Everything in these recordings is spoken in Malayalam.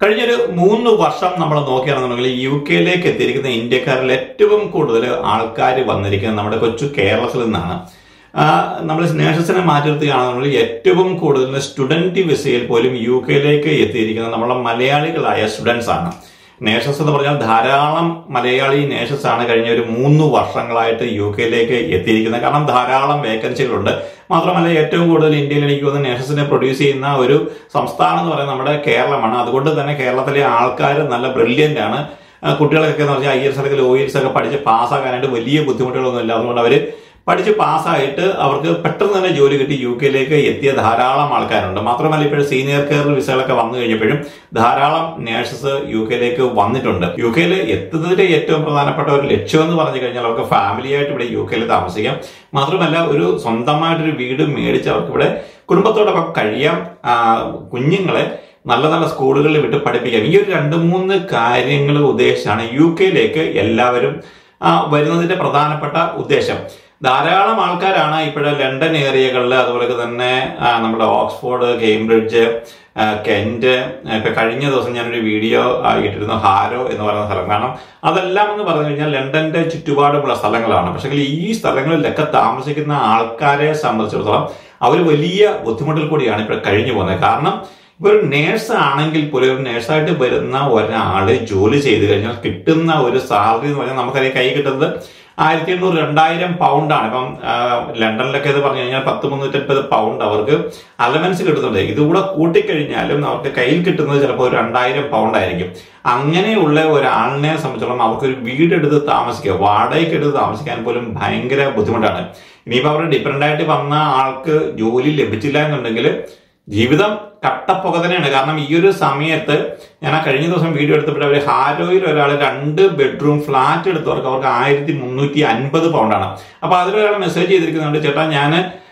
കഴിഞ്ഞൊരു മൂന്ന് വർഷം നമ്മൾ നോക്കുകയാണെന്നുണ്ടെങ്കിൽ യു കെയിലേക്ക് എത്തിയിരിക്കുന്ന ഇന്ത്യക്കാരിൽ ഏറ്റവും കൂടുതൽ ആൾക്കാർ വന്നിരിക്കുന്നത് നമ്മുടെ കൊച്ചു കേരളത്തിൽ നിന്നാണ് നമ്മൾ നേഴ്സസിനെ മാറ്റി നിർത്തുകയാണെന്നുണ്ടെങ്കിൽ ഏറ്റവും കൂടുതൽ സ്റ്റുഡന്റ് വിസയിൽ പോലും യു കെയിലേക്ക് എത്തിയിരിക്കുന്നത് നമ്മളെ മലയാളികളായ സ്റ്റുഡൻസ് ആണ് നേഴ്സസ് എന്ന് പറഞ്ഞാൽ ധാരാളം മലയാളി നേഴ്സസ് ആണ് കഴിഞ്ഞ ഒരു മൂന്ന് വർഷങ്ങളായിട്ട് യു കെയിലേക്ക് എത്തിയിരിക്കുന്നത് കാരണം ധാരാളം വേക്കൻസികളുണ്ട് മാത്രമല്ല ഏറ്റവും കൂടുതൽ ഇന്ത്യയിൽ എനിക്ക് തോന്നുന്നു നേഴ്സസിനെ പ്രൊഡ്യൂസ് ചെയ്യുന്ന ഒരു സംസ്ഥാനം എന്ന് പറയുന്നത് നമ്മുടെ കേരളമാണ് അതുകൊണ്ട് തന്നെ കേരളത്തിലെ ആൾക്കാർ നല്ല ബ്രില്യൻ്റ് ആണ് ആ, കുട്ടികളൊക്കെ എന്ന് പറഞ്ഞാൽ ഐ എസ് അല്ലെങ്കിൽ ഒ എസ് ഒക്കെ പഠിച്ച് പാസ്സാകാനായിട്ട് വലിയ ബുദ്ധിമുട്ടുകളൊന്നും ഇല്ല അതുകൊണ്ട് അവർ പഠിച്ച് പാസ്സായിട്ട് അവർക്ക് പെട്ടെന്ന് തന്നെ ജോലി കിട്ടി യു കെയിലേക്ക് എത്തിയ ധാരാളം ആൾക്കാരുണ്ട് മാത്രമല്ല ഇപ്പോഴും സീനിയർ കെയർ വിസകളൊക്കെ വന്നു കഴിഞ്ഞപ്പോഴും ധാരാളം നേഴ്സസ് യു കെയിലേക്ക് വന്നിട്ടുണ്ട് യു കെയിൽ എത്തുന്നതിന്റെ ഏറ്റവും പ്രധാനപ്പെട്ട ഒരു ലക്ഷ്യം എന്ന് പറഞ്ഞു കഴിഞ്ഞാൽ അവർക്ക് ഫാമിലി ആയിട്ട് ഇവിടെ യു കെയിൽ താമസിക്കാം മാത്രമല്ല ഒരു സ്വന്തമായിട്ടൊരു വീട് മേടിച്ച് അവർക്ക് ഇവിടെ കുടുംബത്തോടൊപ്പം കഴിയാം ആ, കുഞ്ഞുങ്ങളെ നല്ല നല്ല സ്കൂളുകളിൽ വിട്ട് പഠിപ്പിക്കാം ഈ ഒരു രണ്ട് മൂന്ന് കാര്യങ്ങൾ ഉദ്ദേശിച്ചാണ് യു കെയിലേക്ക് എല്ലാവരും ആ, വരുന്നതിന്റെ പ്രധാനപ്പെട്ട ഉദ്ദേശം ധാരാളം ആൾക്കാരാണ് ഇപ്പോഴെ ലണ്ടൻ ഏരിയകളിൽ അതുപോലെ തന്നെ ആ, നമ്മുടെ ഓക്സ്ഫോർഡ് കേംബ്രിഡ്ജ് ആ, കെന്റ് ഇപ്പൊ കഴിഞ്ഞ ദിവസം ഞാനൊരു വീഡിയോ ആ, ഇട്ടിരുന്നു ഹാരോ എന്ന് പറയുന്ന സ്ഥലം കാരണം അതെല്ലാം എന്ന് പറഞ്ഞു കഴിഞ്ഞാൽ ലണ്ടന്റെ ചുറ്റുപാടുമുള്ള സ്ഥലങ്ങളാണ് പക്ഷേ ഈ സ്ഥലങ്ങളിലൊക്കെ താമസിക്കുന്ന ആൾക്കാരെ സംബന്ധിച്ചിടത്തോളം അവർ വലിയ ബുദ്ധിമുട്ടിൽ കൂടിയാണ് ഇപ്പോൾ കഴിഞ്ഞു പോകുന്നത് കാരണം ഇപ്പൊ ഒരു നേഴ്സ് ആണെങ്കിൽ പോലും ഒരു നേഴ്സായിട്ട് വരുന്ന ഒരാള് ജോലി ചെയ്ത് കഴിഞ്ഞാൽ കിട്ടുന്ന ഒരു സാലറി എന്ന് പറഞ്ഞാൽ നമുക്കറിയാം കൈ കിട്ടുന്നത് ആയിരത്തി എണ്ണൂറ് രണ്ടായിരം പൗണ്ടാണ് ഇപ്പം ആ, ലണ്ടനിലൊക്കെ ഇത് പറഞ്ഞു കഴിഞ്ഞാൽ പത്ത് മുന്നൂറ്റമ്പത് പൗണ്ട് അവർക്ക് അലവൻസ് കിട്ടുന്നുണ്ട് ഇതുകൂടെ കൂട്ടിക്കഴിഞ്ഞാലും അവർക്ക് കയ്യിൽ കിട്ടുന്നത് ചിലപ്പോൾ ഒരു രണ്ടായിരം പൗണ്ട് ആയിരിക്കും അങ്ങനെയുള്ള ഒരാളിനെ സംബന്ധിച്ചോളം അവർക്കൊരു വീടെടുത്ത് താമസിക്കുക വാടകയ്ക്ക് എടുത്ത് താമസിക്കാൻ പോലും ഭയങ്കര ബുദ്ധിമുട്ടാണ് ഇനിയിപ്പോൾ അവർ ഡിപ്പെൻഡ് ആയിട്ട് വന്ന ആൾക്ക് ജോലി ലഭിച്ചില്ല എന്നുണ്ടെങ്കിൽ ജീവിതം കട്ടപ്പുക തന്നെയാണ് കാരണം ഈ ഒരു സമയത്ത് ഞാൻ ആ കഴിഞ്ഞ ദിവസം വീഡിയോ എടുത്തപ്പോൾ അവർ ഹാരോയിൽ ഒരാൾ രണ്ട് ബെഡ്റൂം ഫ്ലാറ്റ് എടുത്തവർക്ക് അവർക്ക് ആയിരത്തി മുന്നൂറ്റി അൻപത് പൗണ്ടാണ് അപ്പൊ അതിലൊരാൾ മെസ്സേജ് ചെയ്തിരിക്കുന്നുണ്ട് ചേട്ടാ ഞാൻ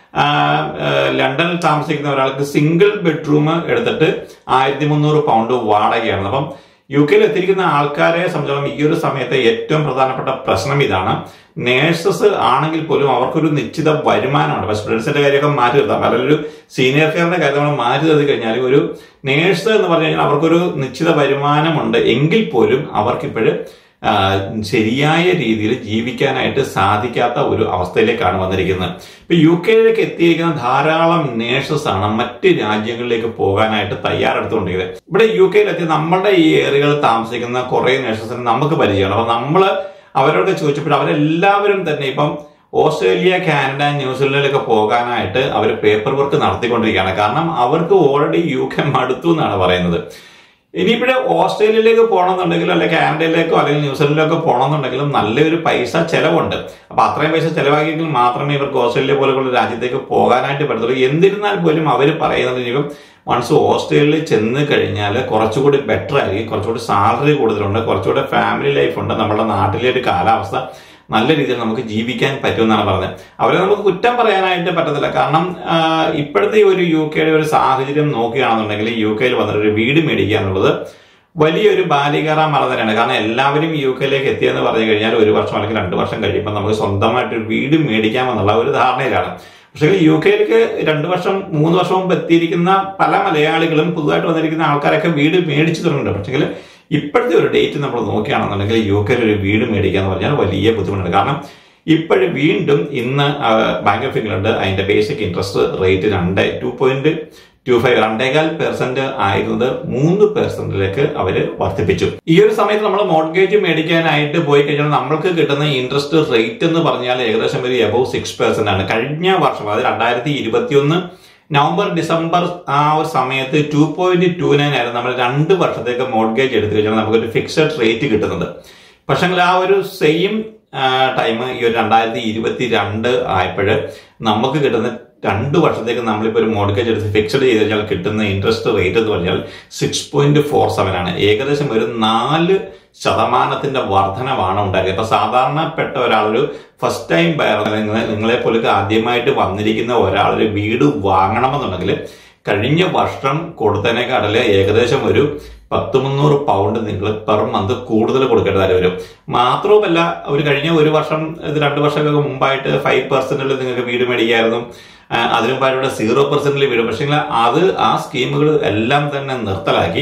ലണ്ടനിൽ താമസിക്കുന്ന ഒരാൾക്ക് സിംഗിൾ ബെഡ്റൂം എടുത്തിട്ട് ആയിരത്തി മുന്നൂറ് പൗണ്ട് വാടകയാണ് അപ്പം യു കെയിൽ എത്തിയിരിക്കുന്ന ആൾക്കാരെ സംബന്ധിച്ചോളം ഈ ഒരു സമയത്തെ ഏറ്റവും പ്രധാനപ്പെട്ട പ്രശ്നം ഇതാണ് നേഴ്സസ് ആണെങ്കിൽ പോലും അവർക്കൊരു നിശ്ചിത വരുമാനമുണ്ട് പക്ഷെ സ്റ്റുഡൻസിന്റെ കാര്യമൊക്കെ മാറ്റി നിർത്താം അല്ലെങ്കിൽ ഒരു സീനിയർ കെയറിന്റെ കാര്യം നമ്മൾ മാറ്റി നിർത്തി കഴിഞ്ഞാൽ ഒരു നേഴ്സ് എന്ന് പറഞ്ഞു കഴിഞ്ഞാൽ അവർക്കൊരു നിശ്ചിത വരുമാനമുണ്ട് എങ്കിൽ പോലും അവർക്കിപ്പോഴും ആ, ശരിയായ രീതിയിൽ ജീവിക്കാനായിട്ട് സാധിക്കാത്ത ഒരു അവസ്ഥയിലേക്കാണ് വന്നിരിക്കുന്നത് ഇപ്പൊ യു കെയിലേക്ക് എത്തിയിരിക്കുന്ന ധാരാളം നേഴ്സസ് ആണ് മറ്റ് രാജ്യങ്ങളിലേക്ക് പോകാനായിട്ട് തയ്യാറെടുത്തുകൊണ്ടിരിക്കുന്നത് ഇവിടെ യു കെയിലെത്തി നമ്മളുടെ ഈ ഏരിയകളിൽ താമസിക്കുന്ന കുറെ നേഴ്സസിന് നമുക്ക് പരിചയമാണ് അപ്പൊ നമ്മള് അവരോട് ചോദിച്ചപ്പോൾ അവരെല്ലാവരും തന്നെ ഇപ്പം ഓസ്ട്രേലിയ കാനഡ ന്യൂസിലൻഡിലൊക്കെ പോകാനായിട്ട് അവർ പേപ്പർ വർക്ക് നടത്തിക്കൊണ്ടിരിക്കുകയാണ് കാരണം അവർക്ക് ഓൾറെഡി യു കെ മടുത്തു എന്നാണ് പറയുന്നത് ഇനിയിപ്പോഴേ ഓസ്ട്രേലിയയിലേക്ക് പോകണമെന്നുണ്ടെങ്കിലും അല്ലെങ്കിൽ കാനഡയിലേക്കോ അല്ലെങ്കിൽ ന്യൂസിലൻഡിലേക്കോ പോകണമെന്നുണ്ടെങ്കിലും നല്ലൊരു പൈസ ചെലവുണ്ട് അപ്പൊ അത്രയും പൈസ ചെലവാക്കിയെങ്കിൽ മാത്രമേ ഇവർക്ക് ഓസ്ട്രേലിയ പോലെയുള്ള രാജ്യത്തേക്ക് പോകാനായിട്ട് പറ്റത്തുള്ളൂ എന്നിരുന്നാൽ പോലും അവർ പറയുന്നത് ഇനിയിപ്പം വൺസ് ഓസ്ട്രേലിയയിൽ ചെന്ന് കഴിഞ്ഞാൽ കുറച്ചുകൂടി ബെറ്റർ ആയിരിക്കും കുറച്ചുകൂടി സാലറി കൂടുതലുണ്ട് കുറച്ചുകൂടി ഫാമിലി ലൈഫ് ഉണ്ട് നമ്മുടെ നാട്ടിലെ ഒരു കാലാവസ്ഥ നല്ല രീതിയിൽ നമുക്ക് ജീവിക്കാൻ പറ്റുമെന്നാണ് പറഞ്ഞത് അവരെ നമുക്ക് കുറ്റം പറയാനായിട്ട് പറ്റത്തില്ല കാരണം ആ, ഇപ്പോഴത്തെ ഈ ഒരു യു കെയുടെ ഒരു സാഹചര്യം നോക്കുകയാണെന്നുണ്ടെങ്കിൽ യു കെയിൽ വന്നിട്ട് ഒരു വീട് മേടിക്കുക എന്നുള്ളത് വലിയൊരു ബാലികറ മറ തന്നെയാണ് കാരണം എല്ലാവരും യു കെയിലേക്ക് എത്തിയെന്ന് പറഞ്ഞു കഴിഞ്ഞാൽ ഒരു വർഷം അല്ലെങ്കിൽ രണ്ട് വർഷം കഴിയുമ്പോൾ നമുക്ക് സ്വന്തമായിട്ട് ഒരു വീട് മേടിക്കാമെന്നുള്ള ഒരു ധാരണയിലാണ് പക്ഷേ യു കെയിലേക്ക് രണ്ട് വർഷം മൂന്ന് വർഷം മുമ്പ് എത്തിയിരിക്കുന്ന പല മലയാളികളും പുതുതായിട്ട് വന്നിരിക്കുന്ന ആൾക്കാരൊക്കെ വീട് മേടിച്ചു തുടങ്ങുന്നുണ്ട് പക്ഷേ ഇപ്പോഴത്തെ ഒരു ഡേറ്റ് നമ്മൾ നോക്കുകയാണെന്നുണ്ടെങ്കിൽ യു കെയിൽ ഒരു വീട് മേടിക്കുക എന്ന് പറഞ്ഞാൽ വലിയ ബുദ്ധിമുട്ടുണ്ട് കാരണം ഇപ്പോഴും വീണ്ടും ഇന്ന് ആ, ബാങ്ക് ഓഫ് ഇംഗ്ലണ്ട് അതിന്റെ ബേസിക് ഇൻട്രസ്റ്റ് റേറ്റ് രണ്ട് ടു പോയിന്റ് ടു ഫൈവ് രണ്ടേകാൽ പെർസെന്റ് ആയിരുന്നത് മൂന്ന് പെർസെന്റിലേക്ക് അവര് വർദ്ധിപ്പിച്ചു ഈ ഒരു സമയത്ത് നമ്മൾ മോർഗേജ് മേടിക്കാനായിട്ട് പോയി കഴിഞ്ഞാൽ നമ്മൾക്ക് കിട്ടുന്ന ഇൻട്രസ്റ്റ് റേറ്റ് എന്ന് പറഞ്ഞാൽ ഏകദേശം ഒരു എബവ് സിക്സ് പെർസെന്റ് ആണ് കഴിഞ്ഞ വർഷം അതായത് രണ്ടായിരത്തി ഇരുപത്തിയൊന്ന് നവംബർ ഡിസംബർ ആ ഒരു സമയത്ത് ടു പോയിന്റ് ടു നയൻ ആയിരുന്നു നമ്മൾ രണ്ട് വർഷത്തേക്ക് മോർഗേജ് എടുത്തു കഴിഞ്ഞാൽ നമുക്കൊരു ഫിക്സഡ് റേറ്റ് കിട്ടുന്നത് പക്ഷെങ്കിൽ ആ ഒരു സെയിം ടൈം ഈ ഒരു രണ്ടായിരത്തി ഇരുപത്തി രണ്ട് ആയപ്പോഴ് നമുക്ക് കിട്ടുന്ന രണ്ട് വർഷത്തേക്ക് നമ്മളിപ്പോൾ ഒരു മോർഗേജ് എടുത്ത് ഫിക്സഡ് ചെയ്ത് കഴിഞ്ഞാൽ കിട്ടുന്ന ഇൻട്രസ്റ്റ് റേറ്റ് എന്ന് പറഞ്ഞാൽ സിക്സ് പോയിന്റ് ഫോർ സെവൻ ആണ് ഏകദേശം ഒരു നാല് ശതമാനത്തിന്റെ വർധനവാണ് ഉണ്ടായത് അപ്പൊ സാധാരണപ്പെട്ട ഒരാളൊരു ഫസ്റ്റ് ടൈം ബയർ നിങ്ങളെ പോലെ ആദ്യമായിട്ട് വന്നിരിക്കുന്ന ഒരാൾ ഒരു വീട് വാങ്ങണമെന്നുണ്ടെങ്കിൽ കഴിഞ്ഞ വർഷം കൊടുത്തതിനേക്കാളെ ഏകദേശം ഒരു പത്ത് മുന്നൂറ് പൗണ്ട് നിങ്ങൾ പെർ മന്ത് കൂടുതൽ കൊടുക്കേണ്ടതായി വരും മാത്രവുമല്ല അവർ കഴിഞ്ഞ ഒരു വർഷം ഇത് രണ്ട് വർഷമൊക്കെ മുമ്പായിട്ട് ഫൈവ് പെർസെന്റിൽ നിങ്ങൾക്ക് വീട് മേടിക്കായിരുന്നു ആ, അതിനു മുമ്പായിട്ട് സീറോ പെർസെന്റിൽ വീട് പക്ഷേ അത് ആ സ്കീമുകൾ എല്ലാം തന്നെ നിർത്തലാക്കി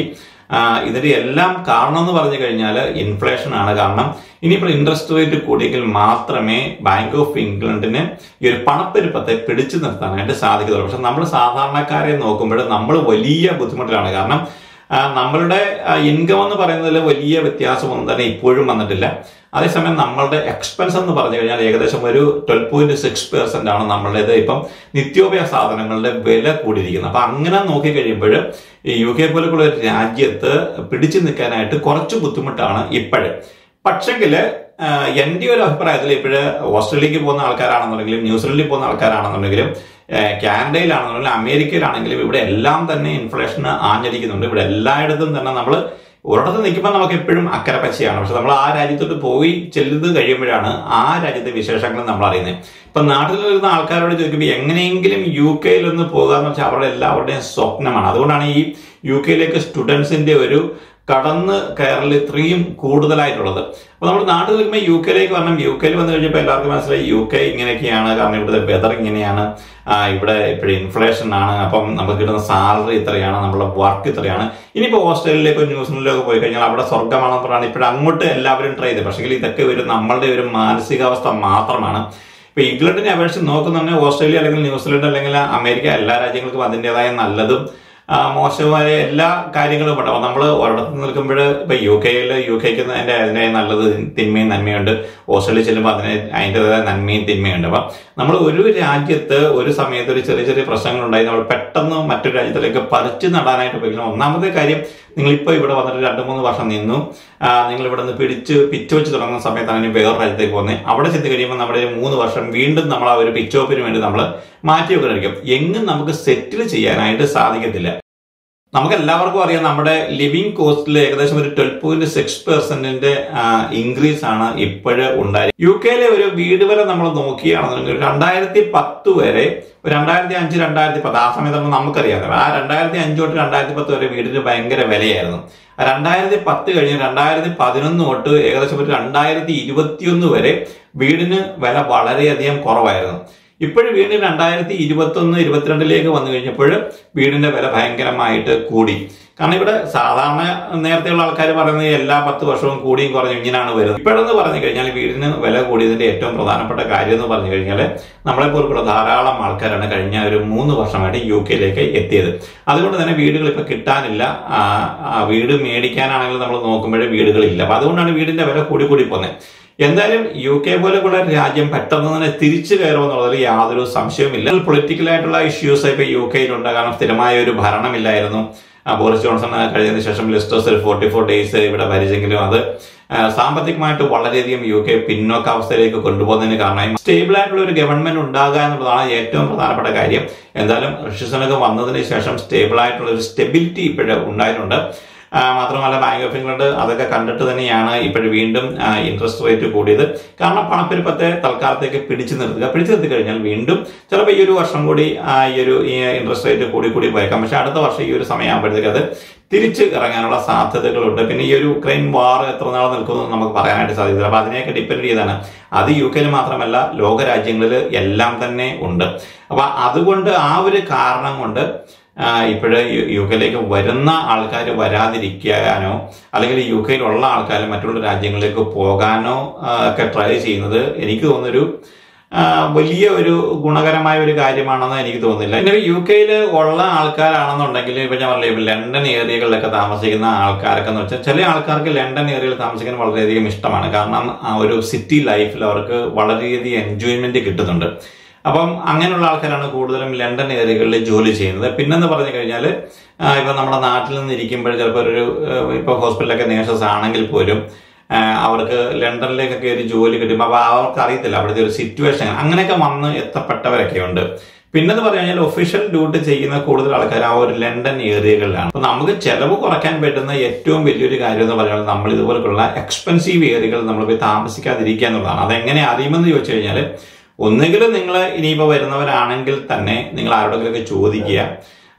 ആ, ഇതിന്റെ എല്ലാം കാരണം എന്ന് പറഞ്ഞു കഴിഞ്ഞാൽ ഇൻഫ്ലേഷൻ ആണ് കാരണം ഇനിയിപ്പോൾ ഇൻട്രസ്റ്റ് റേറ്റ് കൂടിയെങ്കിൽ മാത്രമേ ബാങ്ക് ഓഫ് ഇംഗ്ലണ്ടിന് ഈ ഒരു പണപ്പെരുപ്പത്തെ പിടിച്ചു നിർത്താനായിട്ട് സാധിക്കത്തുള്ളൂ പക്ഷെ നമ്മൾ സാധാരണക്കാരെ നോക്കുമ്പോൾ നമ്മൾ വലിയ ബുദ്ധിമുട്ടിലാണ് കാരണം ആ, നമ്മളുടെ ഇൻകം എന്ന് പറയുന്നതിൽ വലിയ വ്യത്യാസമൊന്നും തന്നെ ഇപ്പോഴും വന്നിട്ടില്ല അതേസമയം നമ്മളുടെ എക്സ്പെൻസ് എന്ന് പറഞ്ഞു കഴിഞ്ഞാൽ ഏകദേശം ഒരു ട്വൽവ് പോയിന്റ് സിക്സ് പെർസെന്റ് ആണ് നമ്മളുടേത് ഇപ്പം നിത്യോപയോഗ സാധനങ്ങളുടെ വില കൂടിയിരിക്കുന്നത് അപ്പൊ അങ്ങനെ നോക്കി കഴിയുമ്പോൾ ഈ യു കെ പോലുള്ള ഒരു രാജ്യത്ത് പിടിച്ചു നിൽക്കാനായിട്ട് കുറച്ച് ബുദ്ധിമുട്ടാണ് ഇപ്പോഴും പക്ഷെങ്കില് എന്റെ ഒരു അഭിപ്രായത്തിൽ ഇപ്പോഴ് ഓസ്ട്രേലിയക്ക് പോകുന്ന ആൾക്കാരാണെന്നുണ്ടെങ്കിലും ന്യൂസിലൻഡിൽ പോകുന്ന ആൾക്കാരാണെന്നുണ്ടെങ്കിലും ഏഹ് കാനഡയിലാണെന്നുണ്ടെങ്കിലും അമേരിക്കയിലാണെങ്കിലും ഇവിടെ എല്ലാം തന്നെ ഇൻഫ്ലേഷൻ ആഞ്ഞടിക്കുന്നുണ്ട് ഇവിടെ എല്ലായിടത്തും തന്നെ നമ്മൾ ഒരിടത്ത് നിൽക്കുമ്പോൾ നമുക്ക് എപ്പോഴും അക്കരെ പച്ചയാണ് പക്ഷെ നമ്മൾ ആ രാജ്യത്തോട്ട് പോയി ചെല്ലുന്നത് കഴിയുമ്പോഴാണ് ആ രാജ്യത്തെ വിശേഷങ്ങൾ നമ്മൾ അറിയുന്നത് ഇപ്പൊ നാട്ടിൽ വരുന്ന ആൾക്കാരോട് ചോദിക്കുമ്പോൾ എങ്ങനെയെങ്കിലും യു കെയിൽ ഒന്ന് പോകാന്ന് വെച്ചാൽ അവരുടെ എല്ലാവരുടെയും സ്വപ്നമാണ് അതുകൊണ്ടാണ് ഈ യു കെയിലേക്ക് സ്റ്റുഡൻസിന്റെ ഒരു കടന്ന് കയറൽ ഇത്രയും കൂടുതലായിട്ടുള്ളത് അപ്പൊ നമ്മൾ നാട്ടിൽ നിൽക്കുമ്പോൾ യു കെയിലേക്ക് വരണം യു കെയിൽ വന്നു കഴിഞ്ഞപ്പോൾ എല്ലാവർക്കും മനസ്സിലായി യു കെ ഇങ്ങനെയൊക്കെയാണ് കാരണം ഇവിടുത്തെ വെതർ ഇങ്ങനെയാണ് ആ, ഇവിടെ ഇപ്പോഴും ഇൻഫ്ലേഷൻ ആണ് അപ്പം നമുക്ക് കിട്ടുന്ന സാലറി ഇത്രയാണ് നമ്മുടെ വർക്ക് ഇത്രയാണ് ഇനിയിപ്പോൾ ഓസ്ട്രേലിയയിലേക്കോ ന്യൂസിലൻഡിലേക്കോ പോയി കഴിഞ്ഞാൽ അവിടെ സ്വർഗമാണെന്ന് പറഞ്ഞാൽ ഇപ്പോഴും അങ്ങോട്ട് എല്ലാവരും ട്രൈ ചെയ്ത് പക്ഷേ ഇതൊക്കെ ഒരു നമ്മളുടെ ഒരു മാനസികാവസ്ഥ മാത്രമാണ് ഇപ്പൊ ഇംഗ്ലണ്ടിനെ അപേക്ഷിച്ച് നോക്കുന്നുണ്ടെങ്കിൽ ഓസ്ട്രേലിയ അല്ലെങ്കിൽ ന്യൂസിലൻഡ് അല്ലെങ്കിൽ അമേരിക്ക എല്ലാ രാജ്യങ്ങൾക്കും അതിൻ്റെതായ നല്ലതും ആ, മോശമായ എല്ലാ കാര്യങ്ങളും ഉണ്ട് അപ്പൊ നമ്മൾ ഒരിടത്ത് നിൽക്കുമ്പോൾ ഇപ്പൊ യു കെയിൽ യു കെക്ക് അതിന്റെ അതിന്റെ നല്ലത് തിന്മയും നന്മയുണ്ട് ഓസ്ട്രേലിയ ചെല്ലുമ്പോൾ അതിന് അതിൻ്റെതായ നന്മയും തിന്മയുണ്ട് അപ്പൊ നമ്മൾ ഒരു രാജ്യത്ത് ഒരു സമയത്ത് ഒരു ചെറിയ ചെറിയ പ്രശ്നങ്ങൾ ഉണ്ടായി നമ്മൾ പെട്ടെന്ന് മറ്റൊരു രാജ്യത്തിലേക്ക് പറിച്ചു നടാനായിട്ട് ഉപയോഗിക്കണം ഒന്നാമത്തെ കാര്യം നിങ്ങളിപ്പോൾ ഇവിടെ വന്നിട്ട് രണ്ട് മൂന്ന് വർഷം നിന്നു ആ, നിങ്ങൾ ഇവിടെ നിന്ന് പിടിച്ച് പിച്ച് വെച്ച് തുടങ്ങുന്ന സമയത്താണ് ഇനി വേറെ രാജ്യത്തേക്ക് പോകുന്നത് അവിടെ ചെന്ന് കഴിയുമ്പോൾ നമ്മുടെ ഒരു മൂന്ന് വർഷം വീണ്ടും നമ്മൾ ആ ഒരു പിച്ച് ഓപ്പിന് വേണ്ടി നമ്മൾ മാറ്റി വെക്കണമായിരിക്കും എങ്ങും നമുക്ക് സെറ്റിൽ ചെയ്യാനായിട്ട് സാധിക്കത്തില്ല നമുക്ക് എല്ലാവർക്കും അറിയാം നമ്മുടെ ലിവിംഗ് കോസ്റ്റിൽ ഏകദേശം ഒരു ട്വൽവ് പോയിന്റ് സിക്സ് പെർസെന്റിന്റെ ഇൻക്രീസ് ആണ് ഇപ്പോഴ് ഉണ്ടായി യു കെയിലെ ഒരു വീട് വില നമ്മൾ നോക്കുകയാണെന്നുണ്ടെങ്കിൽ രണ്ടായിരത്തി പത്ത് വരെ രണ്ടായിരത്തി അഞ്ച് രണ്ടായിരത്തി പത്ത് ആ സമയത്ത് നമ്മൾ നമുക്കറിയാം ആ രണ്ടായിരത്തി അഞ്ച് തൊട്ട് രണ്ടായിരത്തി പത്ത് വരെ വീടിന് ഭയങ്കര വിലയായിരുന്നു രണ്ടായിരത്തി പത്ത് കഴിഞ്ഞ് രണ്ടായിരത്തി പതിനൊന്ന് തൊട്ട് ഏകദേശം ഒരു രണ്ടായിരത്തി ഇരുപത്തിയൊന്ന് വരെ വീടിന് വില വളരെയധികം കുറവായിരുന്നു ഇപ്പോഴും വീണ്ടും രണ്ടായിരത്തി ഇരുപത്തി ഒന്ന് ഇരുപത്തിരണ്ടിലേക്ക് വന്നു കഴിഞ്ഞപ്പോൾ വീടിന്റെ വില ഭയങ്കരമായിട്ട് കൂടി കാരണം ഇവിടെ സാധാരണ നേരത്തെയുള്ള ആൾക്കാർ പറയുന്നത് എല്ലാ പത്ത് വർഷവും കൂടിയും കുറഞ്ഞും ഇങ്ങനെയാണ് വരുന്നത് ഇപ്പോഴെന്ന് പറഞ്ഞു കഴിഞ്ഞാൽ വീടിന് വില കൂടിയതിന്റെ ഏറ്റവും പ്രധാനപ്പെട്ട കാര്യം എന്ന് പറഞ്ഞു കഴിഞ്ഞാൽ നമ്മളെ പോലുള്ള ധാരാളം ആൾക്കാരാണ് കഴിഞ്ഞ ഒരു മൂന്ന് വർഷമായിട്ട് യു കെയിലേക്ക് എത്തിയത് അതുകൊണ്ട് തന്നെ വീടുകൾ ഇപ്പൊ കിട്ടാനില്ല ആ, ആ, വീട് മേടിക്കാനാണെങ്കിൽ നമ്മൾ നോക്കുമ്പോഴേ വീടുകളില്ല അപ്പൊ അതുകൊണ്ടാണ് വീടിന്റെ വില കൂടി കൂടി പോകുന്നത് എന്തായാലും യു കെ പോലെയുള്ള രാജ്യം പെട്ടെന്ന് തന്നെ തിരിച്ചു കയറുമെന്നുള്ളതിൽ യാതൊരു സംശയവുമില്ല പൊളിറ്റിക്കൽ ആയിട്ടുള്ള ഇഷ്യൂസ് ഇപ്പൊ യു കെയിലുണ്ട് കാരണം സ്ഥിരമായ ഒരു ഭരണമില്ലായിരുന്നു ആ, ബോറിസ് ജോൺസൺ കഴിഞ്ഞതിന് ശേഷം ലിസ്റ്റേഴ്സ് ഫോർട്ടി ഫോർ ഡേയ്സ് ഇവിടെ ഭരിച്ചെങ്കിലും അത് ആ, സാമ്പത്തികമായിട്ട് വളരെയധികം യു കെ പിന്നോക്കാവസ്ഥയിലേക്ക് കൊണ്ടുപോകുന്നതിന് കാരണം സ്റ്റേബിൾ ആയിട്ടുള്ള ഒരു ഗവൺമെന്റ് ഉണ്ടാകുക എന്നുള്ളതാണ് ഏറ്റവും പ്രധാനപ്പെട്ട കാര്യം എന്തായാലും ഋഷിസനൊക്കെ വന്നതിന് ശേഷം സ്റ്റേബിൾ ആയിട്ടുള്ള ഒരു സ്റ്റെബിലിറ്റി ഇപ്പോഴും ഉണ്ടായിട്ടുണ്ട് ആ, മാത്രമല്ല ബാങ്ക് ഓഫ് ഇംഗ്ലണ്ട് അതൊക്കെ കണ്ടിട്ട് തന്നെയാണ് ഇപ്പോഴും വീണ്ടും ഇൻട്രസ്റ്റ് റേറ്റ് കൂടിയത് കാരണം പണപ്പെരുപ്പത്തെ തൽക്കാലത്തേക്ക് പിടിച്ചു നിർത്തുക പിടിച്ചു നിർത്തി കഴിഞ്ഞാൽ വീണ്ടും ചിലപ്പോൾ ഈ ഒരു വർഷം കൂടി ആ, ഈ ഒരു ഇൻട്രസ്റ്റ് റേറ്റ് കൂടി കൂടി പോയേക്കാം പക്ഷെ അടുത്ത വർഷം ഈ ഒരു സമയമാകുമ്പോഴത്തേക്ക് അത് തിരിച്ച് ഇറങ്ങാനുള്ള സാധ്യതകളുണ്ട് പിന്നെ ഈ ഒരു ഉക്രൈൻ വാർ എത്ര നാൾ നിൽക്കുമെന്ന് നമുക്ക് പറയാനായിട്ട് സാധിക്കില്ല അപ്പൊ അതിനെയൊക്കെ ഡിപ്പെൻഡ് ചെയ്താണ് അത് യു കെയിൽ മാത്രമല്ല ലോക രാജ്യങ്ങളിൽ എല്ലാം തന്നെ ഉണ്ട് അപ്പൊ അതുകൊണ്ട് ആ ഒരു കാരണം കൊണ്ട് ഇപ്പോഴ് യു കെയിലേക്ക് വരുന്ന ആൾക്കാർ വരാതിരിക്കാനോ അല്ലെങ്കിൽ യു കെയിലുള്ള ആൾക്കാർ മറ്റുള്ള രാജ്യങ്ങളിലേക്ക് പോകാനോ ആ, ഒക്കെ ട്രൈ ചെയ്യുന്നത് എനിക്ക് തോന്നുന്നൊരു ആ, വലിയ ഒരു ഗുണകരമായ ഒരു കാര്യമാണെന്ന് എനിക്ക് തോന്നുന്നില്ല പിന്നെ യു കെയിൽ ഉള്ള ആൾക്കാരാണെന്നുണ്ടെങ്കിൽ ഇപ്പൊ ഞാൻ പറഞ്ഞില്ലേ ഇപ്പൊ ലണ്ടൻ ഏരിയകളിലൊക്കെ താമസിക്കുന്ന ആൾക്കാരൊക്കെ എന്ന് വെച്ചാൽ ചില ആൾക്കാർക്ക് ലണ്ടൻ ഏരിയയിൽ താമസിക്കാൻ വളരെയധികം ഇഷ്ടമാണ് കാരണം ആ ഒരു സിറ്റി ലൈഫിൽ അവർക്ക് വളരെയധികം എൻജോയ്മെന്റ് കിട്ടുന്നുണ്ട് അപ്പം അങ്ങനെയുള്ള ആൾക്കാരാണ് കൂടുതലും ലണ്ടൻ ഏരിയകളിൽ ജോലി ചെയ്യുന്നത് പിന്നെന്ന് പറഞ്ഞു കഴിഞ്ഞാൽ ഇപ്പൊ നമ്മുടെ നാട്ടിൽ നിന്ന് ഇരിക്കുമ്പോൾ ചിലപ്പോൾ ഒരു ആ, ഇപ്പൊ ഹോസ്പിറ്റലൊക്കെ നേഴ്സസ് ആണെങ്കിൽ പോലും ആ, അവർക്ക് ലണ്ടനിലേക്കൊക്കെ ഒരു ജോലി കിട്ടുമ്പോൾ അപ്പൊ അവർക്ക് അറിയത്തില്ല അവിടുത്തെ ഒരു സിറ്റുവേഷൻ അങ്ങനെയൊക്കെ വന്ന് എത്തപ്പെട്ടവരൊക്കെ ഉണ്ട് പിന്നെന്ന് പറഞ്ഞു കഴിഞ്ഞാൽ ഒഫീഷ്യൽ ഡ്യൂട്ടി ചെയ്യുന്ന കൂടുതൽ ആൾക്കാർ ആ ഒരു ലണ്ടൻ ഏരിയകളിലാണ് അപ്പൊ നമുക്ക് ചെലവ് കുറയ്ക്കാൻ പറ്റുന്ന ഏറ്റവും വലിയൊരു കാര്യം എന്ന് പറയുന്നത് നമ്മൾ ഇതുപോലുള്ള എക്സ്പെൻസീവ് ഏരിയകൾ നമ്മൾ പോയി താമസിക്കാതിരിക്കുക എന്നുള്ളതാണ് അതെങ്ങനെ അറിയുമെന്ന് ചോദിച്ചു കഴിഞ്ഞാൽ ഒന്നുകിൽ നിങ്ങൾ ഇനിയിപ്പോൾ വരുന്നവരാണെങ്കിൽ തന്നെ നിങ്ങൾ ആരോടെങ്കിലൊക്കെ ചോദിക്കുക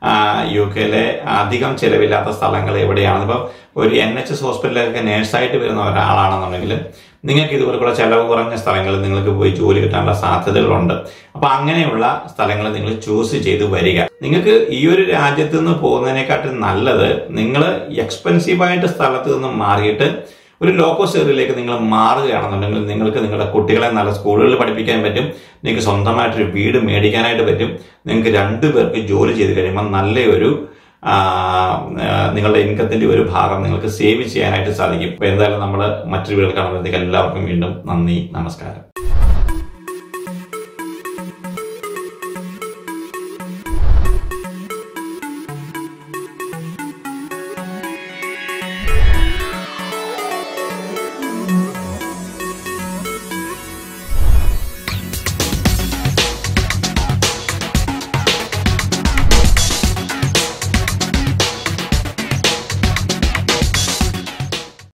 യു കെയിലെ അധികം ചെലവില്ലാത്ത സ്ഥലങ്ങൾ എവിടെയാണ് ഇപ്പം ഒരു എൻ എച്ച് എസ് ഹോസ്പിറ്റലിലൊക്കെ നേഴ്സായിട്ട് വരുന്ന ഒരാളാണെന്നുണ്ടെങ്കിൽ നിങ്ങൾക്ക് ഇതുപോലുള്ള ചെലവ് കുറഞ്ഞ സ്ഥലങ്ങളിൽ നിങ്ങൾക്ക് പോയി ജോലി കിട്ടാനുള്ള സാധ്യതകളുണ്ട് അപ്പൊ അങ്ങനെയുള്ള സ്ഥലങ്ങൾ നിങ്ങൾ ചൂസ് ചെയ്ത് വരിക നിങ്ങൾക്ക് ഈ ഒരു രാജ്യത്ത് നിന്ന് പോകുന്നതിനെക്കാട്ടും നല്ലത് നിങ്ങൾ എക്സ്പെൻസീവായിട്ട് സ്ഥലത്ത് നിന്ന് മാറിയിട്ട് ഒരു ലോക്കോസ് ഏരിയയിലേക്ക് നിങ്ങൾ മാറുകയാണെന്നുണ്ടെങ്കിൽ നിങ്ങൾക്ക് നിങ്ങളുടെ കുട്ടികളെ നല്ല സ്കൂളുകളിൽ പഠിപ്പിക്കാൻ പറ്റും നിങ്ങൾക്ക് സ്വന്തമായിട്ടൊരു വീട് മേടിക്കാനായിട്ട് പറ്റും നിങ്ങൾക്ക് രണ്ടു പേർക്ക് ജോലി ചെയ്ത് കഴിയുമ്പോൾ നല്ലൊരു ആ, ആ, നിങ്ങളുടെ ഇൻകത്തിന്റെ ഒരു ഭാഗം നിങ്ങൾക്ക് സേവ് ചെയ്യാനായിട്ട് സാധിക്കും അപ്പൊ എന്തായാലും നമ്മൾ മറ്റൊരു വീഡിയോ കാണുമ്പോഴത്തേക്ക് എല്ലാവർക്കും വീണ്ടും നന്ദി നമസ്കാരം